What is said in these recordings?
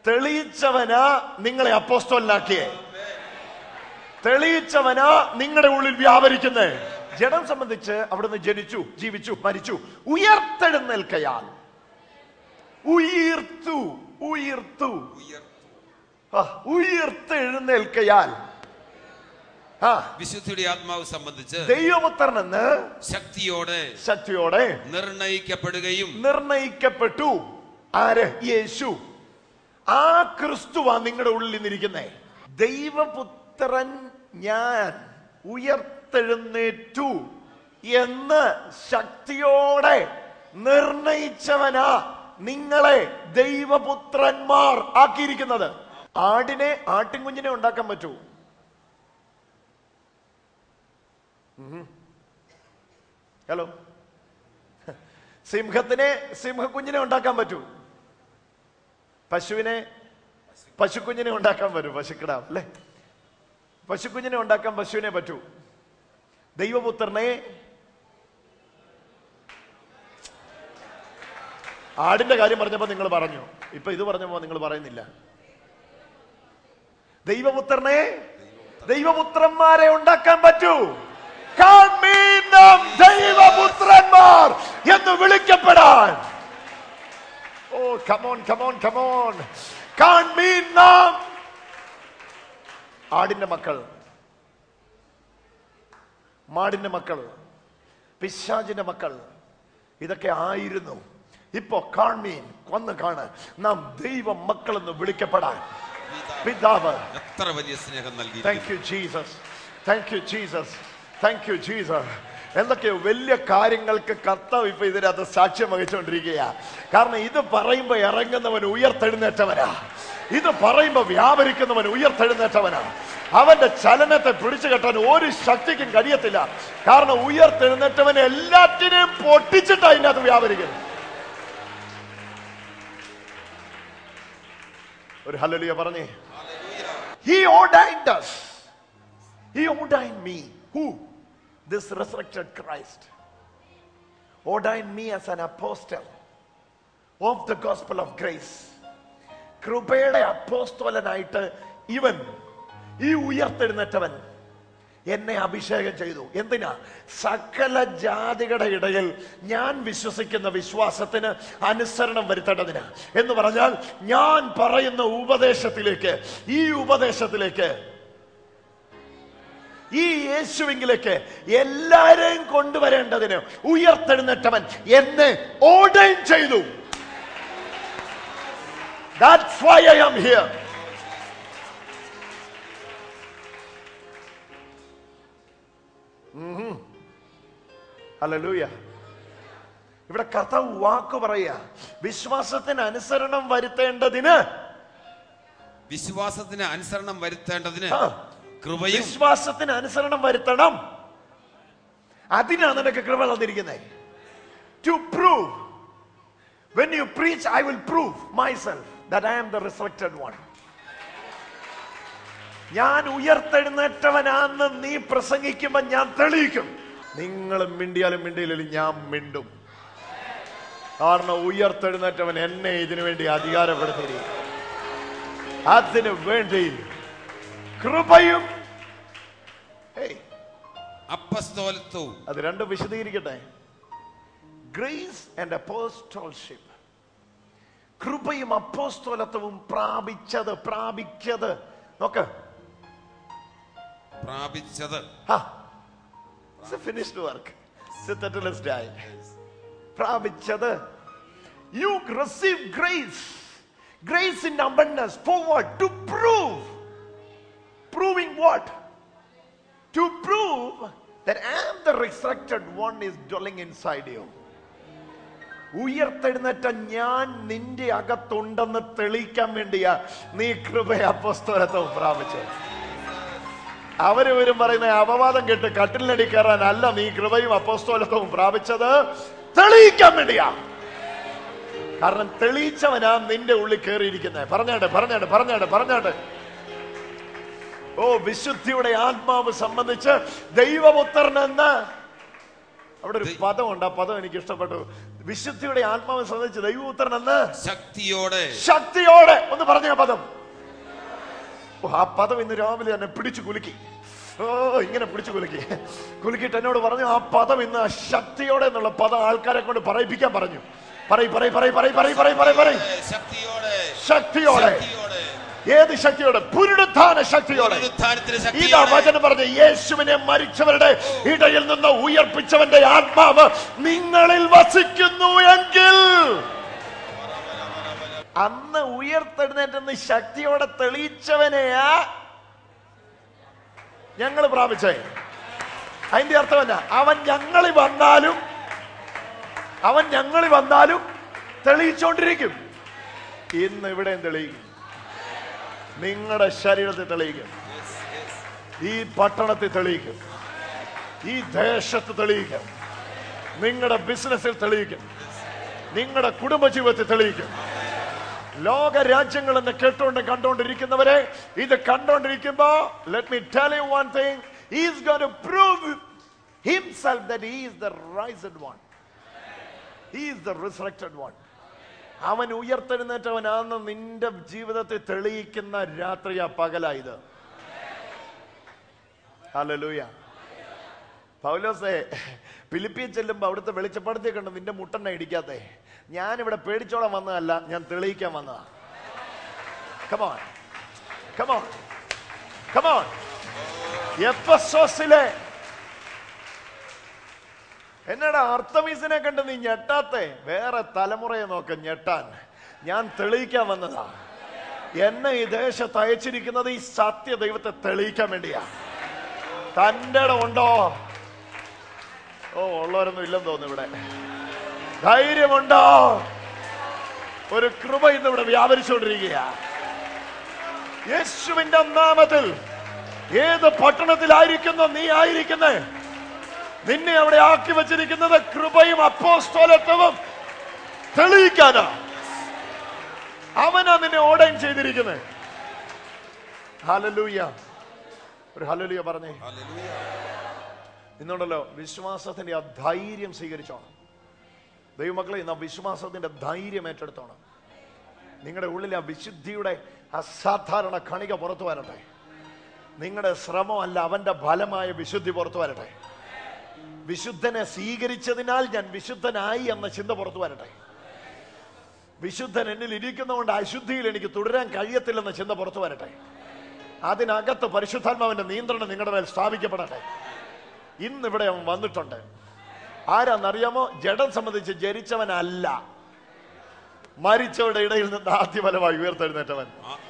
തെളിയിച്ചവനാ നിങ്ങളെ അപ്പോസ്തോലിനാക്കിയേ തെളിയിച്ചവനാ നിങ്ങളുടെ ഉള്ളിൽ വ്യാപരിക്കുന്നേ ജഡം സംബന്ധിച്ച് അവിടുന്ന് ജനിച്ചു ജീവിച്ചു മരിച്ചു ഉയർത്തെഴുന്നേൽക്കയാൽ ഉയർത്തു ഉയർത്തു ആ, ഉയർത്തെഴുന്നേൽക്കയാൽ ആ വിശുദ്ധിയുടെ ആത്മാവ് സംബന്ധിച്ച് ദൈവപുത്രൻ എന്ന് ശക്തിയോടെ ശക്തിയോടെ നിർണയിക്കപ്പെടുകയും നിർണയിക്കപ്പെട്ടു ആര് യേശു ആ ക്രിസ്തുവാ നിങ്ങളുടെ ഉള്ളിൽ നിന്നിരിക്കുന്നേ ദൈവപുത്രൻ ഞാൻ ഉയർത്തെഴുന്നേറ്റു എന്ന് ശക്തിയോടെ നിർണയിച്ചവനാ നിങ്ങളെ ദൈവപുത്രന്മാർ ആക്കിയിരിക്കുന്നത് ആടിനെ ആട്ടിൻകുഞ്ഞിനെ ഉണ്ടാക്കാൻ പറ്റൂ ഹലോ സിംഹത്തിനെ സിംഹക്കുഞ്ഞിനെ ഉണ്ടാക്കാൻ പറ്റൂ പശുവിനെ പശുക്കുഞ്ഞിനെ ഉണ്ടാക്കാൻ പറ്റും പശുക്കിടാം അല്ലേ പശുക്കുഞ്ഞിനെ ഉണ്ടാക്കാൻ പശുവിനെ പറ്റൂ ദൈവപുത്രനെ ആടിന്റെ കാര്യം പറഞ്ഞപ്പോ നിങ്ങൾ പറഞ്ഞു ഇപ്പൊ ഇത് പറഞ്ഞപ്പോ നിങ്ങൾ പറയുന്നില്ല ദൈവപുത്രനെ ദൈവപുത്രന്മാരെ ഉണ്ടാക്കാൻ പറ്റൂ കാൺമീൻ നാം ദൈവപുത്രന്മാർ എന്ന് വിളിക്കപ്പെടാൻ ഓ കമോൺ കമോൺ കമോൺ കാൺമീൻ നാം ആടിന്റെ മക്കൾ മാടിന്റെ മക്കൾ പിശാചിന്റെ മക്കൾ ഇതൊക്കെ ആയിരുന്നു ഇപ്പോ കാൺമീൻ വന്ന് കാണ് നാം ദൈവ മക്കൾ എന്ന് വിളിക്കപ്പെടാൻ പിതാവ് എത്ര വലിയ സ്നേഹം നൽകി thank you Jesus thank you Jesus thank you Jesus എന്തൊക്കെയോ വലിയ കാര്യങ്ങൾക്ക് കർത്താവ് ഇപ്പൊ ഇതിനകത്ത് സാക്ഷ്യം വഹിച്ചുകൊണ്ടിരിക്കുകയാ കാരണം ഇത് പറയുമ്പോ ഇറങ്ങുന്നവൻ ഉയർത്തെഴുന്നേറ്റവനാ ഇത് പറയുമ്പോ വ്യാപരിക്കുന്നവൻ ഉയർത്തെഴുന്നേറ്റവനാ അവന്റെ ചലനത്തെ പിടിച്ചു കെട്ടാൻ ഒരു ശക്തിക്കും കഴിയത്തില്ല കാരണം ഉയർത്തെഴുന്നേറ്റവൻ എല്ലാറ്റിനെയും പൊട്ടിച്ചിട്ട് അതിൻ്റെ അകത്ത് വ്യാപരിക്കുന്നു ഒരു ഹലലിയ പറഞ്ഞേ He ordained us. He ordained me. Who? This resurrected Christ. Ordained me as an apostle of the gospel of grace. കൃപയുടെ അപ്പോസ്തോലനായിട്ട് ഇവൻ ഈ ഉയർത്തെഴുന്നേറ്റവൻ എന്നെ അഭിഷേകം ചെയ്തു എന്തിനാ സകല ജാതികളുടെ ഇടയിൽ ഞാൻ വിശ്വസിക്കുന്ന വിശ്വാസത്തിന് അനുസരണം വരുത്തേണ്ടതിന് എന്ന് പറഞ്ഞാൽ ഞാൻ പറയുന്ന ഉപദേശത്തിലേക്ക് ഈ ഉപദേശത്തിലേക്ക് ഈ യേശുവിങ്കിലേക്ക് എല്ലാരെയും കൊണ്ടുവരേണ്ടതിന് ഉയർത്തെഴുന്നേറ്റവൻ എന്നെ ഓർഡൈൻ ചെയ്തു That's why I am here. Hallelujah ഇവിടെ കർത്താവ് വാക്ക് പറയുക വിശ്വാസത്തിന് അനുസരണം വരുത്തേണ്ടതിന് വിശ്വാസത്തിന് അനുസരണം വരുത്തേണ്ടതിന് ആ, കൃപയും വിശ്വാസത്തിന് അനുസരണം വരുത്തണം അതിനാണ് നിനക്ക് കൃപ തന്നിരിക്കുന്നത് to prove when you preach I will prove myself that I am the resurrected one ഞാൻ ഉയർത്തെഴുന്നേറ്റവനാന്ന് നീ പ്രസംഗിക്കുമ്പോ ഞാൻ തെളിയിക്കും നിങ്ങൾ മിണ്ടിയാലും മിണ്ടിയില്ലെങ്കിലും ഞാൻ മിണ്ടും കാരണം ഉയർത്തെഴുന്നേറ്റവൻ എന്നെ ഇതിനു വേണ്ടി അധികാരപ്പെടുത്തിയിരിക്കും അതിനു വേണ്ടി കൃപയും ഏയ് അപ്പസ്തോലത്വവും അത് രണ്ടും വിശദീകരിക്കട്ടെ ഗ്രേസ് ആൻഡ് അപ്പോസ്റ്റോൾഷിപ്പ് കൃപയും അപ്പോസ്തോലത്വവും പ്രാപിച്ചത് പ്രാപിച്ചത് നോക്ക് പ്രാപിച്ചത് ഫിനിഷ്ഡ് വർക്ക് ആയി പ്രാപിച്ചത് you receive grace grace in abundance forward to prove proving what to prove that I am the resurrected one is dwelling inside you. ഉയർത്തെഴുന്നേറ്റ ഞാൻ നിന്റെ അകത്തുണ്ടെന്ന് തെളിയിക്കാൻ വേണ്ടിയാ നീ കൃപ അപ്പസ്തോലത്വം പ്രാപിച്ചത് അവര് വരും പറയുന്ന അപവാദം കേട്ട് കട്ടിലിനടി കയറാൻ അല്ല നീ കൃപയും അപ്പോസ്തോലത്വവും പ്രാപിച്ചത് തെളിയിക്കാൻ വേണ്ടിയാ കാരണം തെളിയിച്ചവനാ നിന്റെ ഉള്ളിൽ കയറിയിരിക്കുന്നത് പറഞ്ഞാട്ടെ പറഞ്ഞാട്ടെ പറഞ്ഞാട്ടെ പറഞ്ഞാട്ടെ ഓ വിശുദ്ധിയുടെ ആത്മാവ് സംബന്ധിച്ച് ദൈവപുത്രൻ എന്ന് അവിടെ ഒരു ദൈ- പദമുണ്ട് ആ പദം എനിക്ക് ഇഷ്ടപ്പെട്ടു വിശുദ്ധിയുടെ ആത്മാവ് സംബന്ധിച്ച് ദൈവപുത്രൻ എന്ന് ശക്തിയോടെ ശക്തിയോടെ ഒന്ന് പറഞ്ഞ ആ പദം ഓ, ആ പദം ഇന്ന് രാവിലെ തന്നെ പിടിച്ചു കുലുക്കി ഓ ഇങ്ങനെ പിടിച്ചു കുലുക്കി കുലുക്കിയിട്ട് എന്നോട് പറഞ്ഞു ആ പദം ഇന്ന് ആ ശക്തിയോടെ എന്നുള്ള പദം ആൾക്കാരെ കൊണ്ട് പറയിപ്പിക്കാൻ പറഞ്ഞു പറയ് പറയ് പറയ് പറയ് പറയ് പറയ് പറയ് പറയ് ശക്തിയോടെ ശക്തിയോടെ ശക്തിയോടെ ഏത് ശക്തിയോടെ പുനരുത്ഥാന ശക്തിയോടെ പുനരുത്ഥാനത്തിന് ഇതാ ശക്തിയോടെ വചനം പറഞ്ഞ യേശുവിനെ മരിച്ചവരുടെ ഇടയിൽ നിന്ന് ഉയർപ്പിച്ചവന്റെ ആത്മാവ് നിങ്ങളിൽ വസിക്കുന്നു എങ്കിൽ അന്ന് ഉയർത്തെഴുന്നേറ്റെന്ന് ശക്തിയോടെ തെളിയിച്ചവനെയാ ഞങ്ങൾ പ്രാപിച്ചേ അതിന്റെ അർത്ഥം എന്നാ അവൻ ഞങ്ങളിൽ വന്നാലും അവൻ ഞങ്ങളിൽ വന്നാലും തെളിയിച്ചോണ്ടിരിക്കും ഇന്ന് ഇവിടെയും തെളിയിക്കും നിങ്ങളുടെ ശരീരത്തെ തെളിയിക്കും ഈ പട്ടണത്തിൽ തെളിയിക്കും ഈ ദേശത്ത് തെളിയിക്കും നിങ്ങളുടെ ബിസിനസ്സിൽ തെളിയിക്കും നിങ്ങളുടെ കുടുംബജീവിതത്തിൽ തെളിയിക്കും ലോക രാജ്യങ്ങൾ എന്ന് കേട്ടോണ്ട് കണ്ടോണ്ടിരിക്കുന്നവരെ ഇത് കണ്ടോണ്ടിരിക്കുമ്പോ let me tell you one thing is gone to prove himself that he is the raised one he is the resurrected one അവൻ ഉയർത്തെഴുന്നേറ്റവനാണെന്ന് നിന്റെ ജീവിതത്തെ തെളിയിക്കുന്ന രാത്രിയാ പകലായത് ഹല്ലേലൂയ പൗലോസേ ഫിലിപ്പിയിൽ ചെല്ലുമ്പോ അവിടുത്തെ വെളിച്ചപ്പെടുത്തി കണ്ട് നിന്റെ മുട്ടെണ്ണ ഇടിക്കാത്തെ ഞാൻ ഇവിടെ പേടിച്ചോളാൻ വന്നതല്ല ഞാൻ തെളിയിക്കാൻ വന്നതാ കമോൺ കമോൺ കമോൺ എഫസോസിലെ എന്നടാ അർത്ഥമീസിനെ കണ്ട് നീ ഞെട്ടാത്തെ വേറെ തലമുറയെ നോക്ക ഞെട്ടാൻ ഞാൻ തെളിയിക്കാൻ വന്നതാ എന്നെ ഈ ദേശത്ത് അയച്ചിരിക്കുന്നത് ഈ സത്യ ദൈവത്തെ തെളിയിക്കാൻ വേണ്ടിയാ തന്റെ ഇടം ഉണ്ടോ ഓ ഉള്ളവരൊന്നും ഇല്ലെന്ന് തോന്നുന്നു ഇവിടെ ധൈര്യമുണ്ടോ ഒരു കൃപ ഇന്ന് ഇവിടെ വ്യാപരിച്ചുകൊണ്ടിരിക്കുക യേശുവിന്റെ നാമത്തിൽ ഏത് പട്ടണത്തിലായിരിക്കുന്നു നീ ആയിരിക്കുന്നേ നിന്നെ അവിടെ ആക്കി വെച്ചിരിക്കുന്നത് കൃപയും അപ്പോസ്തോലത്വവും തെളിയിക്കാനാ അവനാ നിന്നെ ഓർഡൈൻ ചെയ്തിരിക്കുന്നത് ഹലലൂയ ഒരു ഹലലൂയ പറഞ്ഞേ ഇന്നുണ്ടല്ലോ വിശ്വാസത്തിന്റെ ആ ധൈര്യം സ്വീകരിച്ചോണം ദൈവമക്കളെ ഇന്ന് ആ വിശ്വാസത്തിന്റെ ധൈര്യം ഏറ്റെടുത്തോണം നിങ്ങളുടെ ഉള്ളിൽ ആ വിശുദ്ധിയുടെ അസാധാരണ കണിക പുറത്തു വരട്ടെ നിങ്ങളുടെ ശ്രമമല്ല അവന്റെ ഫലമായ വിശുദ്ധി പുറത്തു വരട്ടെ വിശുദ്ധനെ സ്വീകരിച്ചതിനാൽ ഞാൻ വിശുദ്ധനായി എന്ന ചിന്ത പുറത്തു വരട്ടെ വിശുദ്ധൻ എന്നിൽ ഇരിക്കുന്നതുകൊണ്ട് അശുദ്ധിയിൽ എനിക്ക് തുടരാൻ കഴിയത്തില്ലെന്ന ചിന്ത പുറത്തു വരട്ടെ അതിനകത്ത് പരിശുദ്ധാത്മാവിന്റെ നിയന്ത്രണം നിങ്ങളുടെ മേൽ സ്ഥാപിക്കപ്പെടട്ടെ ഇന്നിവിടെ അവൻ വന്നിട്ടുണ്ട് ആരാന്നറിയാമോ ജഡം സംബന്ധിച്ച് ജനിച്ചവനല്ല മരിച്ചവരുടെ ഇടയിൽ നിന്ന് ആദ്യഫലമായി ഉയർത്തെഴുന്നേറ്റവൻ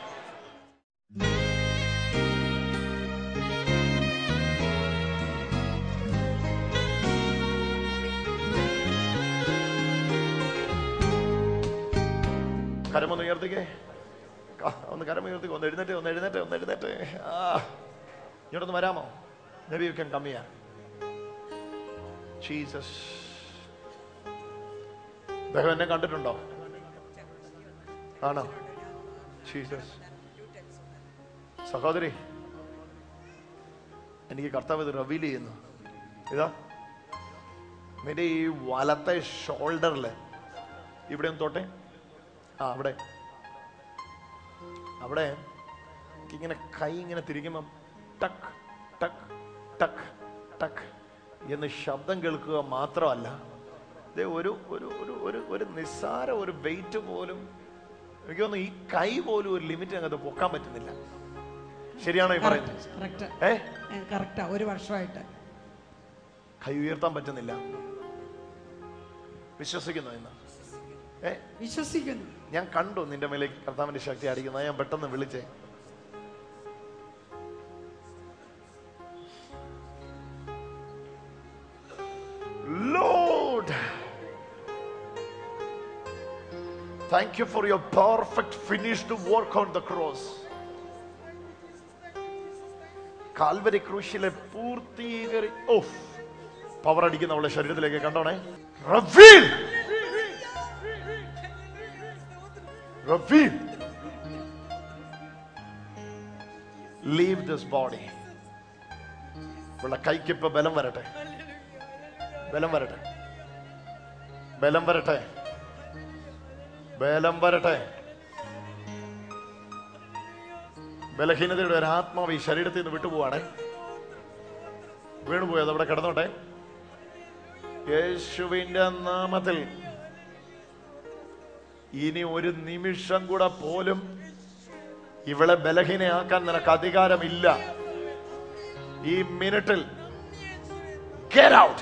കരമൊന്ന് ഉയർത്തിക്കേ ക- ഒന്ന് കരമ ഉയർത്തിക്കോ ഒന്ന് എഴുന്നേറ്റ് ഒന്ന് എഴുന്നേറ്റ് ഒന്ന് എഴുന്നേറ്റ് ആ ഇങ്ങോട്ടൊന്ന് വരാമോ Maybe you can come here. Jesus. അദ്ദേഹം എന്നെ കണ്ടിട്ടുണ്ടോ ആണോ ജീസസ് സഹോദരി എനിക്ക് കർത്താവ് ഇത് റിവീൽ ചെയ്യുന്നു ഇതാ നിന്റെ ഈ വലത്തെ ഷോൾഡറിൽ ഇവിടെ ഒന്ന് തൊട്ടെ ആ അവിടെ അവിടെ ഇങ്ങനെ കൈ ഇങ്ങനെ തിരിക്കുമ്പം ടക്ക് ടക്ക് ടക്ക് ടക്ക് എന്ന് ശബ്ദം കേൾക്കുക മാത്രമല്ല ദേ ഒരു ഒരു ഒരു ഒരു ഒരു നിസ്സാര ഒരു വെയിറ്റ് പോലും എനിക്ക് തോന്നുന്നു ഈ കൈ പോലും ഒരു ലിമിറ്റ് അങ്ങ് പൊക്കാൻ പറ്റുന്നില്ല ശരിയാണോ ഈ പറയുന്നത് കറക്റ്റ് ഏ കറക്റ്റാ ഒരു വർഷമായിട്ട് കൈ ഉയർത്താൻ പറ്റുന്നില്ല വിശ്വസിക്കുന്നു ഇന്ന് ഏ വിശ്വസിക്കുന്നു ഞാൻ കണ്ടു നിന്റെ മേലെ കർത്താവിന്റെ ശക്തി അടിക്കുന്നത് ഞാൻ പെട്ടെന്ന് വിളിച്ചേ Lord, thank you for your perfect finished work on the cross. Calvary ക്രൂശിലെ പൂർത്തീകരി ഓ പവർ അടിക്കുന്ന അവളുടെ ശരീരത്തിലേക്ക് കണ്ടോണേ Reveal! Reveal! Leave this body. ഉള്ള കൈക്ക് ഇപ്പൊ ബലം വരട്ടെ ബലം വരട്ടെ ബലം വരട്ടെ ബലം വരട്ടെ ബലഹീനതയുടെ ഒരു ആത്മാവ് ഈ ശരീരത്തിൽ നിന്ന് വിട്ടുപോവാണേ വീണുപോയത് അവിടെ കിടന്നോട്ടെ യേശുവിന്റെ നാമത്തിൽ ഇനി ഒരു നിമിഷം കൂടെ പോലും ഇവളെ ബലഹീനയാക്കാൻ നിനക്ക് അധികാരമില്ല ഈ മിനിറ്റിൽ Get out.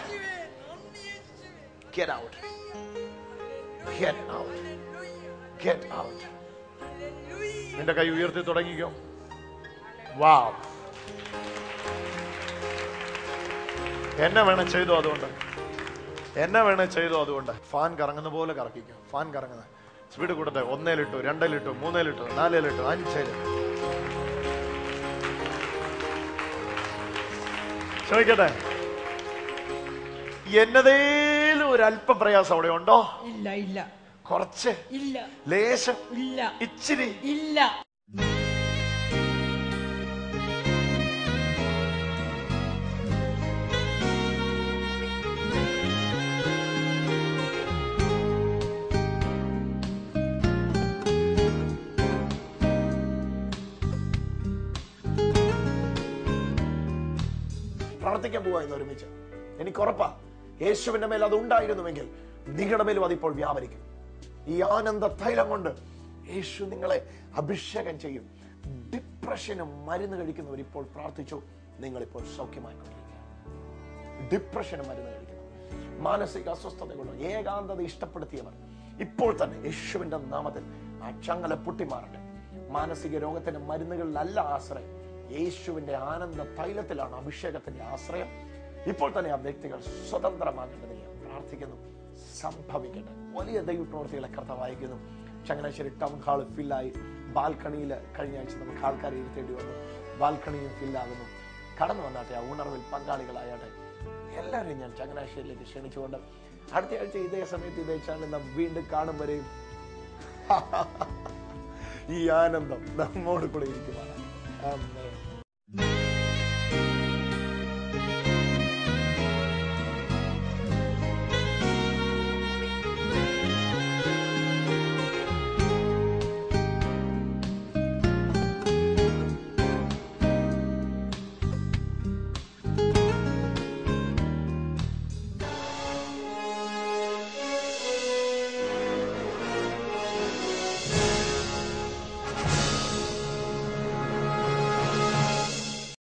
Get out. Get out. Get out. നിന്റെ കൈ ഉയർത്തി തുടങ്ങിക്കോ വാവ് എന്നെ വേണേ ചെയ്തോ അതുകൊണ്ട് എന്നെ വേണേ ചെയ്തോ അതുകൊണ്ട് ഫാൻ കറങ്ങുന്ന പോലെ കറക്കിക്കോ ഫാൻ കറങ്ങുന്ന സ്പീഡ് കൂട്ടത്തെ ഒന്നേലിട്ടു രണ്ടിലിട്ടു മൂന്നേലിട്ടു നാലിലിട്ടു അഞ്ചേല് ചോദിക്കട്ടെ എന്നതേലും ഒരു അല്പ പ്രയാസം അവിടെ ഉണ്ടോ ഇല്ല ഇല്ല കുറച്ച് ഇല്ല ലേശം ഇല്ല ഇച്ചിരി ഇല്ല പ്രാർത്ഥിക്കാൻ പോവാ ഇന്ന് ഒരുമിച്ച് എനിക്ക് ഉറപ്പാ യേശുവിന്റെ മേൽ അത് ഉണ്ടായിരുന്നുവെങ്കിൽ നിങ്ങളുടെ മേലും അതിപ്പോൾ വ്യാപരിക്കും ഈ ആനന്ദ തൈലം കൊണ്ട് യേശു നിങ്ങളെ അഭിഷേകം ചെയ്യും ഡിപ്രഷനും മരുന്ന് കഴിക്കുന്നവർ ഇപ്പോൾ പ്രാർത്ഥിച്ചു നിങ്ങളിപ്പോൾ സൗഖ്യമായിക്കൊണ്ടിരിക്കുക ഡിപ്രഷന് മരുന്ന് കഴിക്കണം മാനസിക അസ്വസ്ഥതകളും ഏകാന്തത ഇഷ്ടപ്പെടുത്തിയവർ ഇപ്പോൾ തന്നെ യേശുവിന്റെ നാമത്തിൽ ആ ചങ്ങല പൊട്ടിമാറട്ടെ മാനസിക രോഗത്തിന്റെ മരുന്നുകളിലല്ല ആശ്രയം യേശുവിന്റെ ആനന്ദ തൈലത്തിലാണ് അഭിഷേകത്തിന്റെ ആശ്രയം ഇപ്പോൾ തന്നെ ആ വ്യക്തികൾ സ്വതന്ത്രമാകേണ്ടത് ഞാൻ പ്രാർത്ഥിക്കുന്നു സംഭവിക്കട്ടെ വലിയ ദൈവ പ്രവർത്തികളെ കർത്താവ് അയക്കുന്നു ചങ്ങനാശ്ശേരി ടൗൺ ഹാൾ ഫില്ലായി ബാൽക്കണിയിൽ കഴിഞ്ഞ ആഴ്ച നമുക്ക് ആൾക്കാരെ ഇരുത്തേണ്ടി വന്നു ബാൽക്കണിയും ഫില്ലാകുന്നു കടന്നു വന്നാട്ടെ ആ ഉണർവിൽ പങ്കാളികളായാട്ടെ എല്ലാവരെയും ഞാൻ ചങ്ങനാശ്ശേരിയിലേക്ക് ക്ഷണിച്ചുകൊണ്ട് അടുത്ത ആഴ്ച ഇതേ സമയത്ത് ഇതേ ചാനൽ നാം വീണ്ടും കാണും വരെയും ഈ ആനന്ദം നമ്മോട് കൂടെ ഇരിക്കുവാണ് ആമേൻ